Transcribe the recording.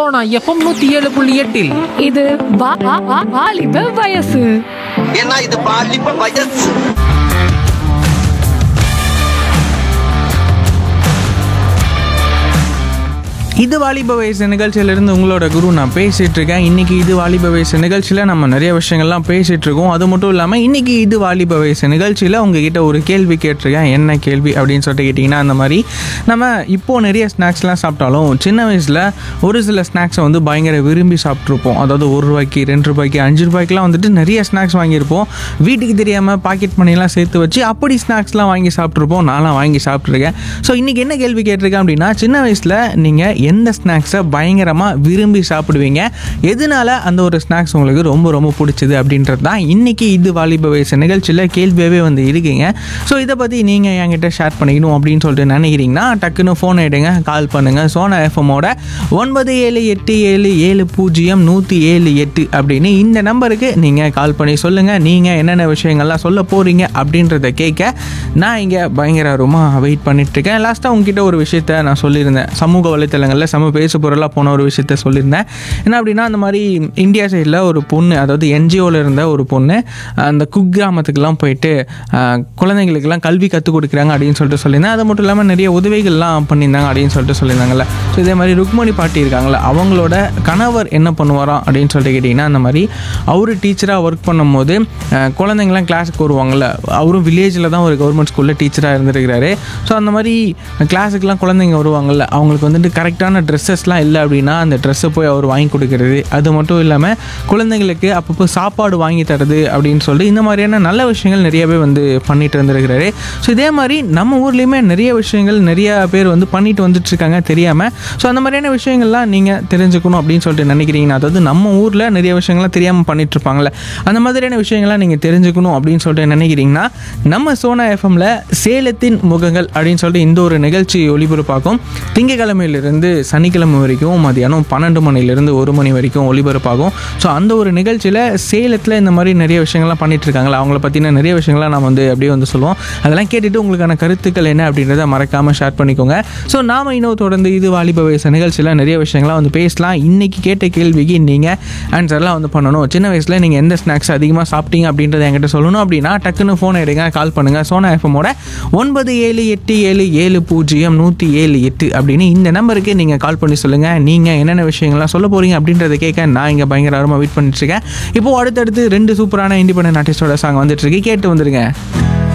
Sona FM நூத்தி ஏழு புள்ளி எட்டில் இது வா- வா- வா- வாலிப வயசு ஏன்னா இது பாலிப்ப வயசு இது வாலிப வயசு நிகழ்ச்சியிலிருந்து உங்களோட குரு நான் பேசிட்டு இருக்கேன் இன்னைக்கு இது வாலிப வயசு நிகழ்ச்சியில் நம்ம நிறைய விஷயங்கள்லாம் பேசிட்டு இருக்கோம் அது மட்டும் இல்லாமல் இன்னைக்கு இது வாலிப வயசு நிகழ்ச்சியில் உங்ககிட்ட ஒரு கேள்வி கேட்டிருக்கேன் என்ன கேள்வி அப்படின்னு சொல்லிட்டு கேட்டிங்கன்னா அந்த மாதிரி நம்ம இப்போ நிறைய ஸ்நாக்ஸ்லாம் சாப்பிட்டாலும் சின்ன வயசில் ஒரு சில ஸ்நாக்ஸை வந்து பயங்கர விரும்பி சாப்பிட்ருப்போம் அதாவது ஒரு ரூபாய்க்கு ரெண்டு ரூபாய்க்கு அஞ்சு ரூபாய்க்குலாம் வந்துட்டு நிறைய ஸ்நாக்ஸ் வாங்கியிருப்போம் வீட்டுக்கு தெரியாமல் பாக்கெட் மணிலாம் சேர்த்து வச்சு அப்படி ஸ்நாக்ஸ்லாம் வாங்கி சாப்பிட்ருப்போம் நான்லாம் வாங்கி சாப்பிட்ருக்கேன் ஸோ இன்றைக்கி என்ன கேள்வி கேட்டிருக்கேன் அப்படின்னா சின்ன வயசில் நீங்கள் எந்த ஸ்நாக்ஸை பயங்கரமாக விரும்பி சாப்பிடுவீங்க எதனால அந்த ஒரு ஸ்நாக்ஸ் உங்களுக்கு ரொம்ப ரொம்ப பிடிச்சது அப்படின்றது தான் இன்றைக்கி இது வாலிப வயசு நிகழ்ச்சியில் கேள்வியாகவே வந்து இருக்கீங்க ஸோ இதை பற்றி நீங்கள் என்கிட்ட ஷேர் பண்ணிக்கணும் அப்படின்னு சொல்லிட்டு நினைக்கிறீங்கன்னா டக்குன்னு ஃபோன் எடுங்க கால் பண்ணுங்கள் சோனா எஃப்எம்மோட ஒன்பது ஏழு எட்டு ஏழு ஏழு பூஜ்ஜியம் நூற்றி ஏழு எட்டு அப்படின்னு இந்த நம்பருக்கு நீங்கள் கால் பண்ணி சொல்லுங்கள் நீங்கள் என்னென்ன விஷயங்கள்லாம் சொல்ல போகிறீங்க அப்படின்றத கேட்க நான் இங்கே பயங்கரமாக வெயிட் பண்ணிட்டுருக்கேன் லாஸ்ட்டாக உங்ககிட்ட ஒரு விஷயத்த நான் சொல்லியிருந்தேன் சமூக வலைத்தளங்களில் சம பேசு பொருளாக போன ஒரு விஷயத்த சொல்லியிருந்தேன் என்ன அப்படின்னா அந்த மாதிரி இந்தியா சைடில் ஒரு பொண்ணு அதாவது என்ஜிஓவில் இருந்த ஒரு பொண்ணு அந்த குக்கிராமத்துக்கெல்லாம் போயிட்டு ஆஹ், குழந்தைங்களுக்கெல்லாம் கல்வி கற்றுக் கொடுக்குறாங்க அப்படின்னு சொல்லிட்டு சொல்லியிருந்தேன் அது மட்டும் இல்லாமல் நிறைய உதவிகள்லாம் பண்ணியிருந்தாங்க அப்படின்னு சொல்லிட்டு சொல்லியிருந்தாங்கல்ல ஸோ இதே மாதிரி ருக்மணி பாட்டி இருக்காங்களே அவங்களோட கணவர் என்ன பண்ணுவாராம் அப்படின்னு சொல்லிட்டு கேட்டிங்கன்னா அந்த மாதிரி அவர் டீச்சராக ஒர்க் பண்ணும்போது அஹ், குழந்தைங்களாம் கிளாஸுக்கு வருவாங்கள்ல அவரும் வில்லேஜில் தான் ஒரு கவர்மெண்ட் ஸ்கூலில் டீச்சராக இருந்திருக்கிறாரு ஸோ அந்த மாதிரி கிளாஸுக்கெலாம் குழந்தைங்க வருவாங்கள்ல அவங்களுக்கு வந்துட்டு கரெக்டான ட்ரெஸ்ஸஸ்லாம் இல்லை அப்படின்னா அந்த ட்ரெஸ்ஸை போய் அவர் வாங்கி கொடுக்கறது அது மட்டும் இல்லாமல் குழந்தைங்களுக்கு அப்பப்போ சாப்பாடு வாங்கி தரது அப்படின்னு சொல்லிட்டு இந்த மாதிரியான நல்ல விஷயங்கள் நிறையவே வந்து பண்ணிட்டு இருந்திருக்கிறாரு ஸோ இதே மாதிரி நம்ம ஊர்லேயுமே நிறைய விஷயங்கள் நிறைய பேர் வந்து பண்ணிட்டு வந்துட்டு இருக்காங்க தெரியாமல் ஸோ அந்த மாதிரியான விஷயங்கள்லாம் நீங்கள் தெரிஞ்சுக்கணும் அப்படின்னு சொல்லிட்டு நினைக்கிறீங்கன்னா அதாவது நம்ம ஊரில் நிறைய விஷயங்கள்லாம் தெரியாமல் பண்ணிட்டு இருப்பாங்கல்ல அந்த மாதிரியான விஷயங்கள்லாம் நீங்கள் தெரிஞ்சுக்கணும் அப்படின்னு சொல்லிட்டு நினைக்கிறீங்கன்னா நம்ம சோனா எஃப்எம்ல சேலத்தின் முகங்கள் அப்படின்னு சொல்லிட்டு இந்த ஒரு நிகழ்ச்சி ஒளிபரப்பாகும் திங்கக்கிழமையிலிருந்து சனிக்கிழமை வரைக்கும் மதியானம் பன்னெண்டு மணிலேருந்து ஒரு மணி வரைக்கும் ஒளிபரப்பாகும் ஸோ அந்த ஒரு நிகழ்ச்சியில் சேலத்தில் இந்த மாதிரி நிறைய விஷயங்கள்லாம் பண்ணிட்டு இருக்காங்களா அவங்கள பற்றின நிறைய விஷயங்கள்லாம் நம்ம வந்து அப்படியே வந்து சொல்லுவோம் அதெல்லாம் கேட்டுட்டு உங்களுக்கான கருத்துக்கள் என்ன அப்படின்றத மறக்காமல் ஷேர் பண்ணிக்கோங்க ஸோ நாம இன்னும் தொடர்ந்து இது வாலிப வயசு நிகழ்ச்சியில் நிறைய விஷயங்கள்லாம் வந்து பேசலாம் இன்னைக்கு கேட்ட கேள்விக்கு நீங்கள் ஆன்சர்லாம் வந்து பண்ணணும் சின்ன வயசில் நீங்கள் எந்த ஸ்நாக்ஸ் அதிகமாக சாப்பிட்டீங்க அப்படின்றத என்கிட்ட சொல்லணும் அப்படின்னா டக்குன்னு ஃபோன் எடுங்க கால் பண்ணுங்கள் சோனா எஃப்எம்மோட ஒன்பது ஏழு எட்டு ஏழு ஏழு பூஜ்ஜியம் நூற்றி ஏழு எட்டு அப்படின்னு இந்த நம்பருக்கு நீங்கள் கால் பண்ணி சொல்லுங்கள் நீங்கள் என்னென்ன விஷயங்கள்லாம் சொல்ல போகிறீங்க அப்படின்றத கேட்க நான் இங்கே பயங்கர ஆர்வமாக வெயிட் பண்ணிட்டு இருக்கேன் இப்போ அடுத்தடுத்து ரெண்டு சூப்பரான இண்டிபெண்டன்ட் ஆர்டிஸ்டோட சாங் வந்துட்டு இருக்கு கேட்டு வந்துருங்க